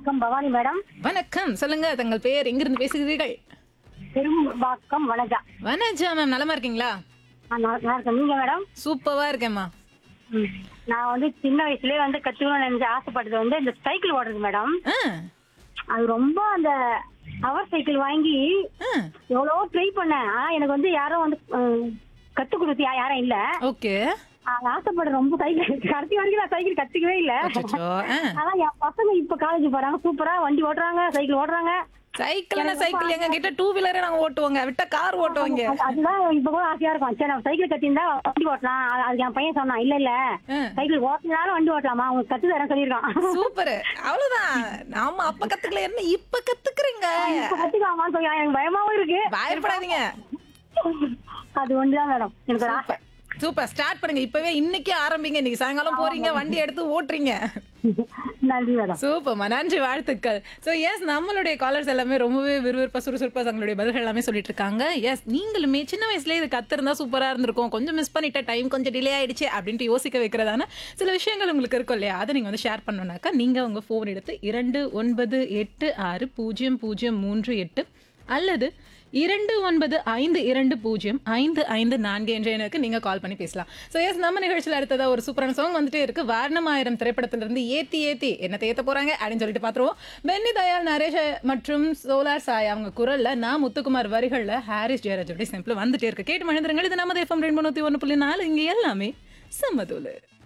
வணக்கம் பவானி மேடம் வணக்கம் சொல்லுங்க தங்கள் பெயர் எங்கிருந்து பேசுகிறீர்கள் பெரும்பாக்கம் வனஜா வனஜா மேம் நலமா இருக்கீங்களா நான் நல்லா நல்லா இருக்கேன் நீங்க மேடம் சூப்பரா இருக்கேம்மா ம். நான் வந்து சின்ன வயசுலயே வந்து கத்துக்கணும்னு நினைச்சு ஆசைப்பட்டது வந்து இந்த சைக்கிள் ஓடுறது மேடம் ஆ, அது ரொம்ப அந்த ஹவர் சைக்கிள் வாங்கி ஆ, எவ்வளவோ ட்ரை பண்ணேன் ஆனா எனக்கு வந்து யாரும் வந்து ம், கத்துக் கொடுத்து யா- யாரும் இல்ல ஓகே அது ஆசைப்பட ரொம்ப சைக்கிள் கடைசி வரைக்கும் நான் சைக்கிள் கத்துக்கவே இல்ல அச்சச்சோ, ஆ. ஆனா என் பசங்க இப்ப காலேஜ் போறாங்க சூப்பரா வண்டி ஓட்டுறாங்க சைக்கிள் ஓட்டுறாங்க சைக்கிள்னா சைக்கிள் எங்க கிட்ட டூ வீலரே நாங்க ஓட்டுவோங்க விட்டா கார் ஓட்டுவாங்க அது- அதுதான் இப்ப கூட ஆசையா இருக்கும் சரி நம்ம சைக்கிள் கத்திருந்தா வண்டி ஓட்டலாம் அது- அதுக்கு என் பையன் சொன்னான் இல்ல இல்ல ஆ. சைக்கிள் ஓட்டினாலும் வண்டி ஓட்டலாமா அவங்க கத்து தரேன் சொல்லியிருக்கான் சூப்பர் அவ்வளவுதான் நாம அப்ப கத்துக்கல என்ன இப்ப கத்துக்கிறீங்க இப்ப கத்துக்கலாமான்னு சொல்லி எனக்கு பயமாவும் இருக்கு பயப்படாதீங்க அது ஒண்ணுதான் மேடம் எனக்கு ஒரு ஆசை சூப்பர் சூப்பர் ஸ்டார்ட் பண்ணுங்க இப்பவே இன்னைக்கு ஆரம்பிங்க இன்னைக்கு சாயங்காலம் போறீங்க வண்டி எடுத்து ஓட்டுறீங்க நன்றி மேடம் சூப்பர்மா நன்றி வாழ்த்துக்கள் ஸோ எஸ் நம்மளுடைய காலர்ஸ் எல்லாமே ரொம்பவே விறுவிறுப்பா சுறுசுறுப்பா தங்களுடைய பதில்கள் எல்லாமே சொல்லிட்டு இருக்காங்க எஸ் நீங்களுமே சின்ன வயசுலேயே இது கத்திருந்தா சூப்பரா இருந்திருக்கும் கொஞ்சம் மிஸ் பண்ணிட்ட டைம் கொஞ்சம் டிலே ஆயிடுச்சு அப்படின்ட்டு யோசிக்க வைக்கிறதான சில விஷயங்கள் உங்களுக்கு இருக்கும் இல்லையா அதை நீங்க வந்து ஷேர் பண்ணணும்னாக்கா நீங்க உங்க ஃபோன் எடுத்து இரண்டு ஒன்பது எட்டு ஆறு பூஜ்ஜியம் பூஜ்ஜியம் மூன்று எட்டு அல்லது இரண்டு ஒன்பது ஐந்து இரண்டு பூஜ்ஜியம் ஐந்து ஐந்து நான்கு என்ற எண்ணுக்கு நீங்க கால் பண்ணி பேசலாம் ஸோ எஸ் நம்ம நிகழ்ச்சியில் அடுத்ததா ஒரு சூப்பரான சாங் வந்துட்டே இருக்கு வாரணமாயிரம் திரைப்படத்திலிருந்து ஏத்தி ஏத்தி என்ன தேத்த போறாங்க அப்படின்னு சொல்லிட்டு பாத்துருவோம் பென்னி தயாள் நரேஷ் மற்றும் சோலார் சாய் அவங்க குரல்ல நான் முத்துக்குமார் வரிகள்ல ஹாரிஸ் ஜெயராஜோட சிம்பிள் வந்துட்டே இருக்கு கேட்டு மகிழ்ந்துருங்கள் இது நம்ம எஃப்எம் ரெண்டு நூத்தி ஒன்று புள்ளி நாலு இங்க எல்லாமே சம்மதூலு